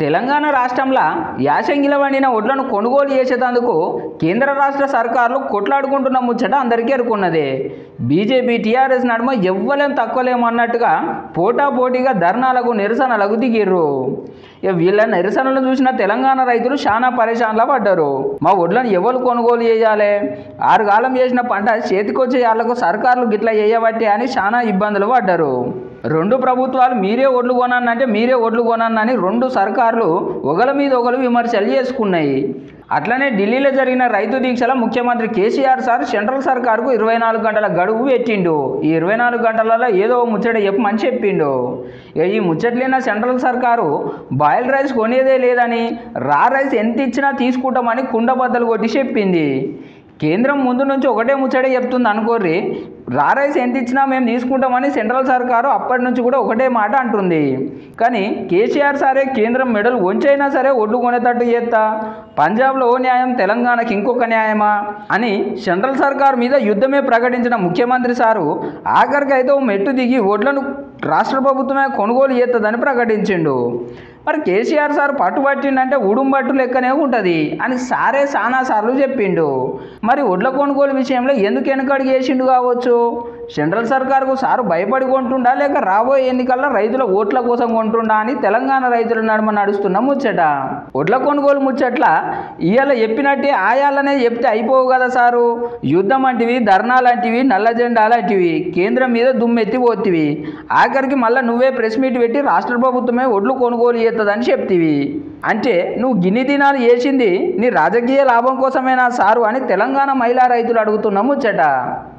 తెలంగాణ రాష్ట్రంలో యాసంగిల వండిన వడ్లను కొనుగోలు చేసేటందుకు కేంద్ర రాష్ట్ర సర్కార్లు కొట్లాడుకుంటున్న ముచ్చట అందరికీ ఎరుకున్నదే బీజేపీ టీఆర్ఎస్ నడుమ ఎవ్వలేం తక్కువలేము అన్నట్టుగా పోటాపోటీగా ధర్నాలకు నిరసనలకు దిగిర్రు ఇక వీళ్ళ నిరసనలు చూసిన తెలంగాణ రైతులు చాలా పరేషాన్లా పడ్డారు మా వడ్లను ఎవరు కొనుగోలు చేయాలి ఆరు కాలం చేసిన పంట చేతికొచ్చే వాళ్ళకు సర్కార్లు గిట్లా చేయబట్టి అని చాలా ఇబ్బందులు పడ్డారు రెండు ప్రభుత్వాలు మీరే ఒడ్లు కొనన్నంటే మీరే ఒడ్లు కొనన్నని రెండు సర్కార్లు ఒకల మీద ఒకరు విమర్శలు చేసుకున్నాయి అట్లనే ఢిల్లీలో జరిగిన రైతు దీక్షలో ముఖ్యమంత్రి కేసీఆర్ సార్ సెంట్రల్ సర్కార్కు ఇరవై నాలుగు గంటల గడువు పెట్టిండు ఈ ఇరవై నాలుగు గంటలలో ఏదో ఓ ముచ్చట చెప్పమని చెప్పిండు ఇక ఈ ముచ్చట్లైన సెంట్రల్ సర్కారు బాయిల్ రైస్ కొనేదే లేదని రా రైస్ ఎంత ఇచ్చినా తీసుకుంటామని కుండబద్దలు కొట్టి చెప్పింది కేంద్రం ముందు నుంచి ఒకటే ముచ్చటే చెప్తుంది అనుకోర్రి రా రైస్ ఎంత ఇచ్చినా మేము తీసుకుంటామని సెంట్రల్ సర్కారు అప్పటి నుంచి కూడా ఒకటే మాట అంటుంది కానీ కేసీఆర్ సారే కేంద్రం మెడలు వంచైనా సరే ఒడ్లు కొనేటట్టు చేస్తా పంజాబ్లో ఓ న్యాయం తెలంగాణకి ఇంకొక న్యాయమా అని సెంట్రల్ సర్కార్ మీద యుద్ధమే ప్రకటించిన ముఖ్యమంత్రి సారు ఆఖరికి అయితే ఓ మెట్టు దిగి ఒడ్లను రాష్ట్ర ప్రభుత్వమే కొనుగోలు చేస్తుందని ప్రకటించిండు మరి కేసీఆర్ సార్ పట్టుబట్టిండంటే ఉడుంబట్టు లెక్కనే ఉంటుంది అని సారే సానా సార్లు చెప్పిండు మరి ఒడ్ల కొనుగోలు విషయంలో ఎందుకు వెనకడుగు చేసిండు కావచ్చు సెంట్రల్ సర్కార్కు సారు భయపడి కొంటుండా లేక రాబోయే ఎన్నికల్లో రైతుల ఓట్ల కోసం కొంటుండా అని తెలంగాణ రైతుల నడుమ నడుస్తున్న ముచ్చట ఒడ్ల కొనుగోలు ముచ్చట్ల ఇవాళ చెప్పినట్టే ఆయాలనే చెప్తే అయిపోవు కదా సారు యుద్ధం అంటివి ధర్నా లాంటివి నల్ల జెండా లాంటివి కేంద్రం మీద దుమ్మెత్తి పోతివి ఆఖరికి మళ్ళీ నువ్వే ప్రెస్ మీట్ పెట్టి రాష్ట్ర ప్రభుత్వమే ఒడ్లు కొనుగోలు చేస్తుందని చెప్తివి అంటే నువ్వు గిన్ని దినాలు చేసింది నీ రాజకీయ లాభం కోసమేనా సారు అని తెలంగాణ మహిళా రైతులు అడుగుతున్న ముచ్చట